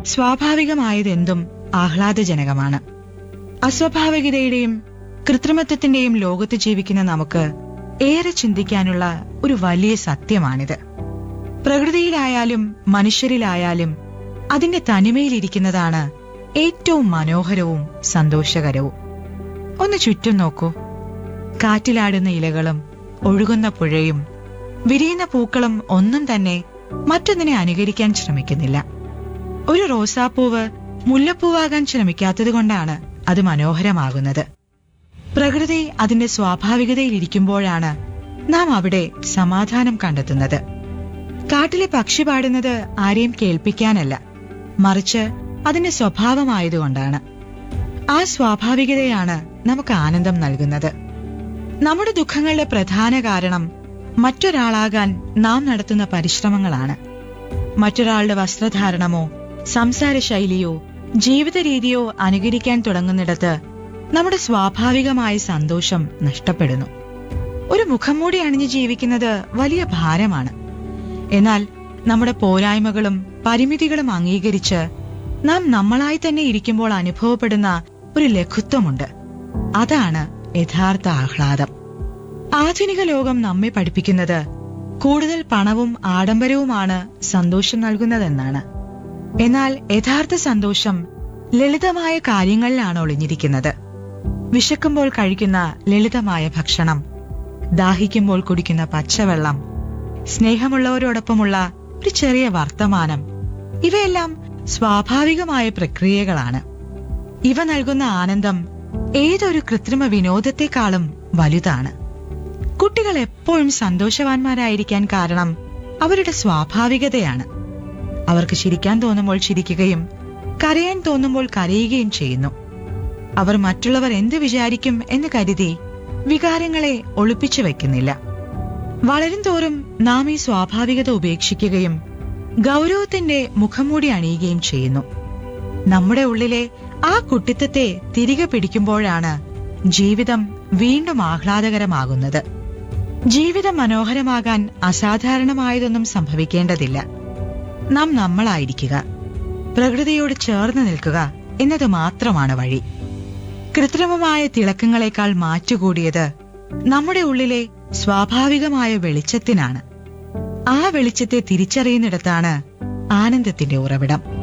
സ്വാഭാവികമായതെന്തും ആഹ്ലാദജനകമാണ് അസ്വാഭാവികതയുടെയും കൃത്രിമത്വത്തിന്റെയും ലോകത്ത് ജീവിക്കുന്ന നമുക്ക് ഏറെ ചിന്തിക്കാനുള്ള ഒരു വലിയ സത്യമാണിത് പ്രകൃതിയിലായാലും മനുഷ്യരിലായാലും അതിന്റെ തനിമയിലിരിക്കുന്നതാണ് ഏറ്റവും മനോഹരവും സന്തോഷകരവും ഒന്ന് ചുറ്റും നോക്കൂ കാറ്റിലാടുന്ന ഇലകളും ഒഴുകുന്ന പുഴയും വിരിയുന്ന പൂക്കളും ഒന്നും തന്നെ മറ്റൊന്നിനെ അനുകരിക്കാൻ ശ്രമിക്കുന്നില്ല ഒരു റോസാപ്പൂവ് മുല്ലപ്പൂവാകാൻ ശ്രമിക്കാത്തതുകൊണ്ടാണ് അത് മനോഹരമാകുന്നത് പ്രകൃതി അതിന്റെ സ്വാഭാവികതയിലിരിക്കുമ്പോഴാണ് നാം അവിടെ സമാധാനം കണ്ടെത്തുന്നത് കാട്ടിലെ പക്ഷി പാടുന്നത് ആരെയും കേൾപ്പിക്കാനല്ല മറിച്ച് അതിന്റെ സ്വഭാവമായതുകൊണ്ടാണ് ആ സ്വാഭാവികതയാണ് നമുക്ക് ആനന്ദം നൽകുന്നത് നമ്മുടെ ദുഃഖങ്ങളുടെ പ്രധാന കാരണം മറ്റൊരാളാകാൻ നാം നടത്തുന്ന പരിശ്രമങ്ങളാണ് മറ്റൊരാളുടെ വസ്ത്രധാരണമോ സംസാര ശൈലിയോ ജീവിത രീതിയോ അനുകരിക്കാൻ തുടങ്ങുന്നിടത്ത് നമ്മുടെ സ്വാഭാവികമായ സന്തോഷം നഷ്ടപ്പെടുന്നു ഒരു മുഖംമൂടി അണിഞ്ഞ് ജീവിക്കുന്നത് വലിയ ഭാരമാണ് എന്നാൽ നമ്മുടെ പോരായ്മകളും പരിമിതികളും അംഗീകരിച്ച് നാം നമ്മളായി തന്നെ ഇരിക്കുമ്പോൾ അനുഭവപ്പെടുന്ന ഒരു ലഘുത്വമുണ്ട് അതാണ് യഥാർത്ഥ ആഹ്ലാദം ആധുനിക ലോകം നമ്മെ പഠിപ്പിക്കുന്നത് കൂടുതൽ പണവും ആഡംബരവുമാണ് സന്തോഷം നൽകുന്നതെന്നാണ് എന്നാൽ യഥാർത്ഥ സന്തോഷം ലളിതമായ കാര്യങ്ങളിലാണ് ഒളിഞ്ഞിരിക്കുന്നത് വിശക്കുമ്പോൾ കഴിക്കുന്ന ലളിതമായ ഭക്ഷണം ദാഹിക്കുമ്പോൾ കുടിക്കുന്ന പച്ചവെള്ളം സ്നേഹമുള്ളവരോടൊപ്പമുള്ള ഒരു ചെറിയ വർത്തമാനം ഇവയെല്ലാം സ്വാഭാവികമായ പ്രക്രിയകളാണ് ഇവ നൽകുന്ന ആനന്ദം ഏതൊരു കൃത്രിമ വിനോദത്തെക്കാളും വലുതാണ് കുട്ടികൾ എപ്പോഴും സന്തോഷവാന്മാരായിരിക്കാൻ കാരണം അവരുടെ സ്വാഭാവികതയാണ് അവർക്ക് ചിരിക്കാൻ തോന്നുമ്പോൾ ചിരിക്കുകയും കരയാൻ തോന്നുമ്പോൾ കരയുകയും ചെയ്യുന്നു അവർ മറ്റുള്ളവർ എന്ത് വിചാരിക്കും എന്ന് കരുതി വികാരങ്ങളെ ഒളിപ്പിച്ചു വെക്കുന്നില്ല വളരും തോറും നാം ഈ സ്വാഭാവികത ഉപേക്ഷിക്കുകയും ഗൗരവത്തിന്റെ മുഖംമൂടി അണിയുകയും ചെയ്യുന്നു നമ്മുടെ ഉള്ളിലെ ആ കുട്ടിത്തത്തെ തിരികെ പിടിക്കുമ്പോഴാണ് ജീവിതം വീണ്ടും ആഹ്ലാദകരമാകുന്നത് ജീവിതം മനോഹരമാകാൻ അസാധാരണമായതൊന്നും സംഭവിക്കേണ്ടതില്ല നാം നമ്മളായിരിക്കുക പ്രകൃതിയോട് ചേർന്ന് നിൽക്കുക എന്നത് മാത്രമാണ് വഴി കൃത്രിമമായ തിളക്കങ്ങളെക്കാൾ മാറ്റുകൂടിയത് നമ്മുടെ ഉള്ളിലെ സ്വാഭാവികമായ വെളിച്ചത്തിനാണ് ആ വെളിച്ചത്തെ തിരിച്ചറിയുന്നിടത്താണ് ആനന്ദത്തിന്റെ ഉറവിടം